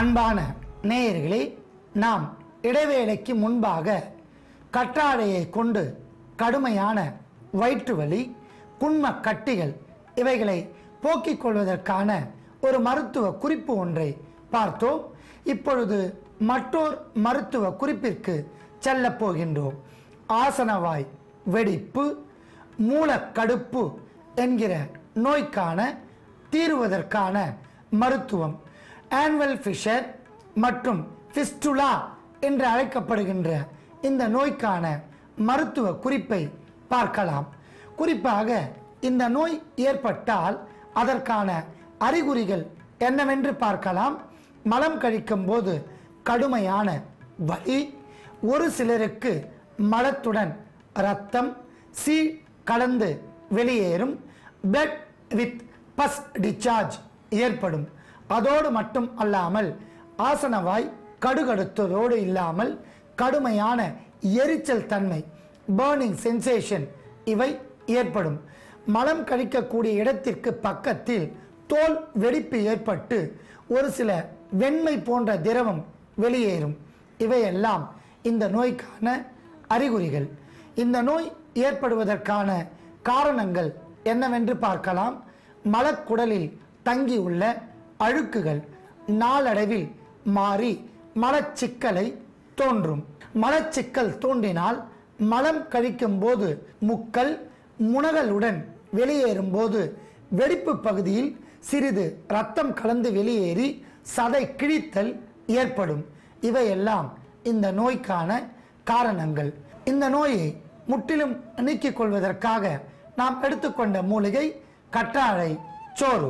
அன்பான நேயர்களே நாம் இடைவேளைக்கு முன்பாக கற்றாழையை கொண்டு கடுமையான வயிற்று வலி குண்ம கட்டிகள் இவைகளை போக்கிக் கொள்வதற்கான ஒரு மருத்துவ குறிப்பு ஒன்றை பார்த்தோம் இப்பொழுது மற்றோர் மருத்துவ குறிப்பிற்கு செல்லப் போகின்றோம் ஆசனவாய் வெடிப்பு மூலக்கடுப்பு என்கிற நோய்க்கான தீர்வதற்கான மருத்துவம் ஆன்வல் ஃபிஷர் மற்றும் ஃபிஸ்டுலா என்று அழைக்கப்படுகின்ற இந்த நோய்க்கான மருத்துவ குறிப்பை பார்க்கலாம் குறிப்பாக இந்த நோய் ஏற்பட்டால் அதற்கான அறிகுறிகள் என்னவென்று பார்க்கலாம் மலம் கழிக்கும் போது கடுமையான வலி ஒரு சிலருக்கு மலத்துடன் இரத்தம் சீ கலந்து வெளியேறும் பிளட் வித் பஸ் டிஸ்சார்ஜ் ஏற்படும் அதோடு மட்டும் அல்லாமல் ஆசனவாய் கடுகடுத்ததோடு இல்லாமல் கடுமையான எரிச்சல் தன்மை பேர்னிங் சென்சேஷன் இவை ஏற்படும் மலம் கழிக்கக்கூடிய இடத்திற்கு பக்கத்தில் தோல் வெடிப்பு ஏற்பட்டு ஒரு சில வெண்மை போன்ற திரவம் வெளியேறும் இவையெல்லாம் இந்த நோய்க்கான அறிகுறிகள் இந்த நோய் ஏற்படுவதற்கான காரணங்கள் என்னவென்று பார்க்கலாம் மலக்குடலில் தங்கியுள்ள அழுக்குகள் நாளடைவில் மாறி மலச்சிக்கலை தோன்றும் மலச்சிக்கல் தோன்றினால் மலம் கழிக்கும் போது முக்கல் முனகலுடன் வெளியேறும் போது வெடிப்பு பகுதியில் சிறிது ரத்தம் கலந்து வெளியேறி சதை கிழித்தல் ஏற்படும் இவையெல்லாம் இந்த நோய்க்கான காரணங்கள் இந்த நோயை முற்றிலும் நீக்கிக் கொள்வதற்காக நாம் எடுத்துக்கொண்ட மூலிகை கற்றாழை சோறு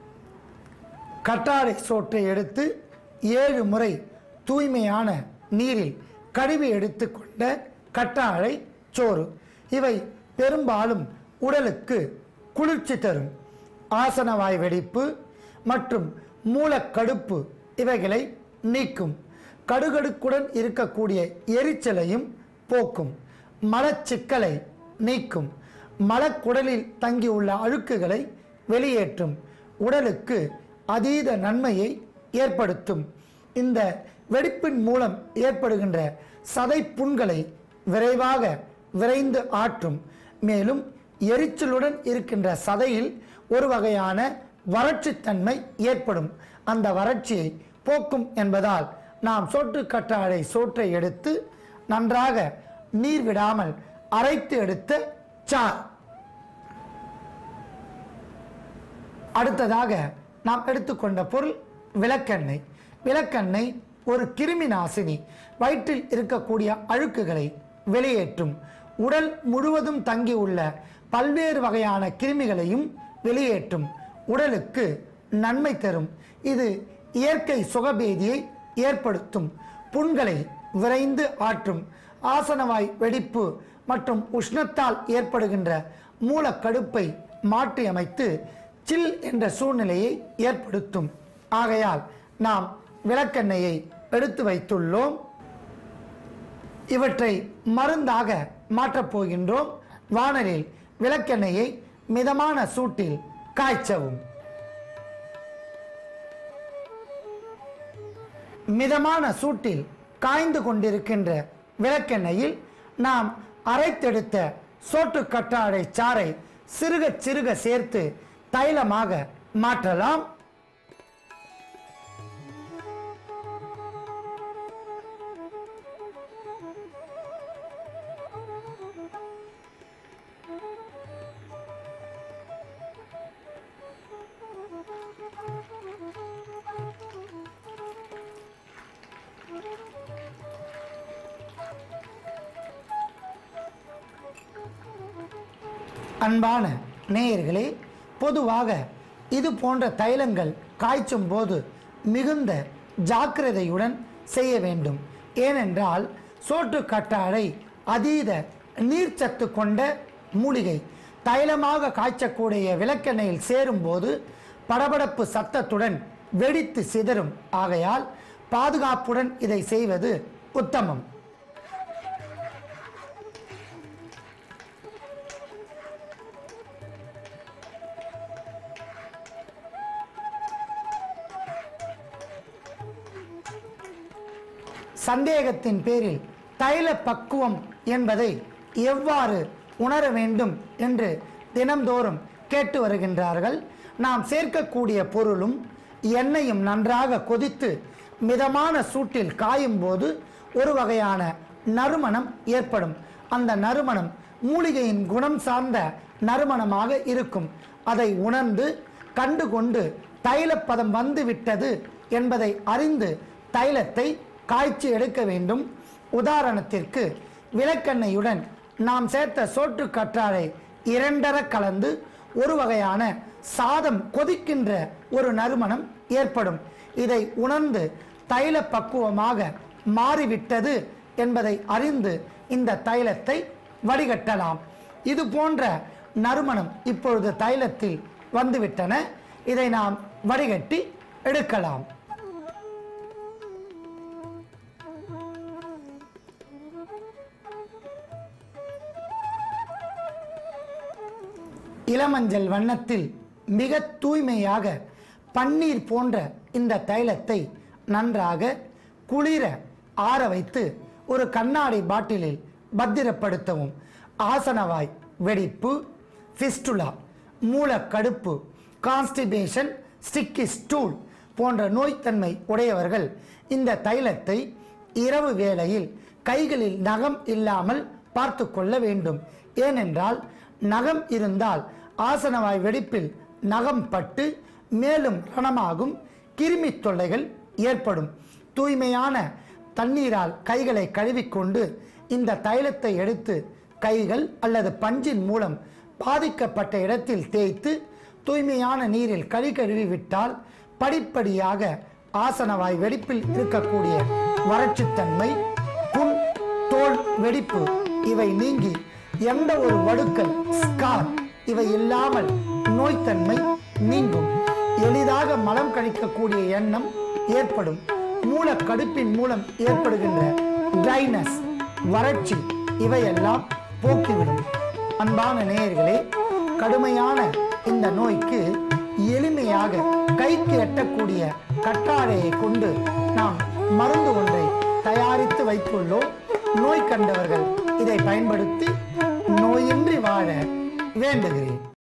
கற்றாழை சோற்றை எடுத்து ஏழு முறை தூய்மையான நீரில் கழுவி எடுத்துக்கொண்ட கற்றாழை சோறு இவை பெரும்பாலும் உடலுக்கு குளிர்ச்சி தரும் ஆசனவாய் வெடிப்பு மற்றும் மூலக்கடுப்பு இவைகளை நீக்கும் கடுகடுக்குடன் இருக்கக்கூடிய எரிச்சலையும் போக்கும் மலச்சிக்கலை நீக்கும் மலக்குடலில் தங்கியுள்ள அழுக்குகளை வெளியேற்றும் உடலுக்கு அதீத நன்மையை ஏற்படுத்தும் இந்த வெடிப்பின் மூலம் ஏற்படுகின்ற சதை புண்களை விரைவாக விரைந்து ஆற்றும் மேலும் எரிச்சலுடன் இருக்கின்ற சதையில் ஒரு வகையான வறட்சித்தன்மை ஏற்படும் அந்த வறட்சியை போக்கும் என்பதால் நாம் சோற்று கற்றாழை சோற்றை எடுத்து நன்றாக நீர் விடாமல் அரைத்து எடுத்த சார் அடுத்ததாக நாம் எடுத்துக்கொண்ட பொருள் விளக்கெண்ணெய் விளக்கெண்ணெய் ஒரு கிருமி நாசினி வயிற்றில் இருக்கக்கூடிய அழுக்குகளை வெளியேற்றும் உடல் முழுவதும் தங்கியுள்ள பல்வேறு வகையான கிருமிகளையும் வெளியேற்றும் உடலுக்கு நன்மை தரும் இது இயற்கை சுகபேதியை ஏற்படுத்தும் புண்களை விரைந்து ஆற்றும் ஆசனவாய் வெடிப்பு மற்றும் உஷ்ணத்தால் ஏற்படுகின்ற மூலக்கடுப்பை மாற்றியமைத்து சில் என்ற சூழ்நிலையை ஏற்படுத்தும் ஆகையால் நாம் விளக்கெண்ணெயை எடுத்து வைத்துள்ளோம் இவற்றை மருந்தாக மாற்றப் போகின்றோம் வானலில் விளக்கெண்ணெயை மிதமான சூட்டில் காய்ச்சவும் மிதமான சூட்டில் காய்ந்து கொண்டிருக்கின்ற விளக்கெண்ணெயில் நாம் அரைத்தெடுத்த சோற்று கற்றாழை சாறை சிறுக சிறுக சேர்த்து தைலமாக மாற்றலாம் அன்பான நேயர்களே பொதுவாக இது போன்ற தைலங்கள் காய்ச்சும் போது மிகுந்த ஜாக்கிரதையுடன் செய்ய வேண்டும் ஏனென்றால் சோற்று கற்றாழை அதீத நீர்ச்சத்து கொண்ட மூலிகை தைலமாக காய்ச்சக்கூடிய விளக்கெண்ணெயில் சேரும்போது படபடப்பு சத்தத்துடன் வெடித்து சிதறும் ஆகையால் பாதுகாப்புடன் இதை செய்வது உத்தமம் சந்தேகத்தின் பேரில் தைல பக்குவம் என்பதை எவ்வாறு உணர வேண்டும் என்று தினம்தோறும் கேட்டு வருகின்றார்கள் நாம் சேர்க்கக்கூடிய பொருளும் எண்ணெயும் நன்றாக கொதித்து மிதமான சூட்டில் காயும் போது ஒரு வகையான நறுமணம் ஏற்படும் அந்த நறுமணம் மூலிகையின் குணம் சார்ந்த நறுமணமாக இருக்கும் அதை உணர்ந்து கண்டுகொண்டு தைலப்பதம் வந்து விட்டது என்பதை அறிந்து தைலத்தை காய்ச்சி எடுக்க வேண்டும் உதாரணத்திற்கு விளக்கெண்ணெயுடன் நாம் சேர்த்த சோற்று கற்றாழை இரண்டர கலந்து ஒரு வகையான சாதம் கொதிக்கின்ற ஒரு நறுமணம் ஏற்படும் இதை உணர்ந்து தைல பக்குவமாக மாறிவிட்டது என்பதை அறிந்து இந்த தைலத்தை வடிகட்டலாம் இது போன்ற நறுமணம் இப்பொழுது தைலத்தில் வந்துவிட்டன இதை நாம் வடிகட்டி எடுக்கலாம் இளமஞ்சள் வண்ணத்தில் மிக தூய்மையாக பன்னீர் போன்ற இந்த தைலத்தை நன்றாக குளிர ஆற வைத்து ஒரு கண்ணாடி பாட்டிலில் பத்திரப்படுத்தவும் ஆசனவாய் வெடிப்பு ஃபிஸ்டுலா மூலக்கடுப்பு கான்ஸ்டிபேஷன் ஸ்டிக்கி ஸ்டூல் போன்ற நோய்த்தன்மை உடையவர்கள் இந்த தைலத்தை இரவு வேளையில் கைகளில் நகம் இல்லாமல் பார்த்து கொள்ள வேண்டும் ஏனென்றால் நகம் இருந்தால் ஆசனவாய் வெடிப்பில் நகம் பட்டு மேலும் ரணமாகும் கிருமி தொல்லைகள் ஏற்படும் தூய்மையான தண்ணீரால் கைகளை கழுவிக்கொண்டு இந்த தைலத்தை எடுத்து கைகள் அல்லது பஞ்சின் மூலம் பாதிக்கப்பட்ட இடத்தில் தேய்த்து தூய்மையான நீரில் கழி கழுவி விட்டால் படிப்படியாக ஆசனவாய் வெடிப்பில் இருக்கக்கூடிய வறட்சித்தன்மை புண் தோல் வெடிப்பு இவை நீங்கி எந்த ஒரு வடுக்கல் ஸ்கார் இவை இல்லாமல் நோய்த்தன்மை நீங்கும் எளிதாக மலம் கழிக்கக்கூடிய எண்ணம் ஏற்படும் மூலக்கடுப்பின் மூலம் ஏற்படுகின்ற ட்ரைனஸ் வறட்சி இவையெல்லாம் போக்கிவிடும் அன்பான நேயர்களே கடுமையான இந்த நோய்க்கு எளிமையாக கைக்கு எட்டக்கூடிய கற்றாழையை கொண்டு நாம் மருந்து ஒன்றை தயாரித்து வைத்துள்ளோம் நோய் கண்டவர்கள் இதை பயன்படுத்தி நோயின்றி வாழ வேண்டுகிறேன்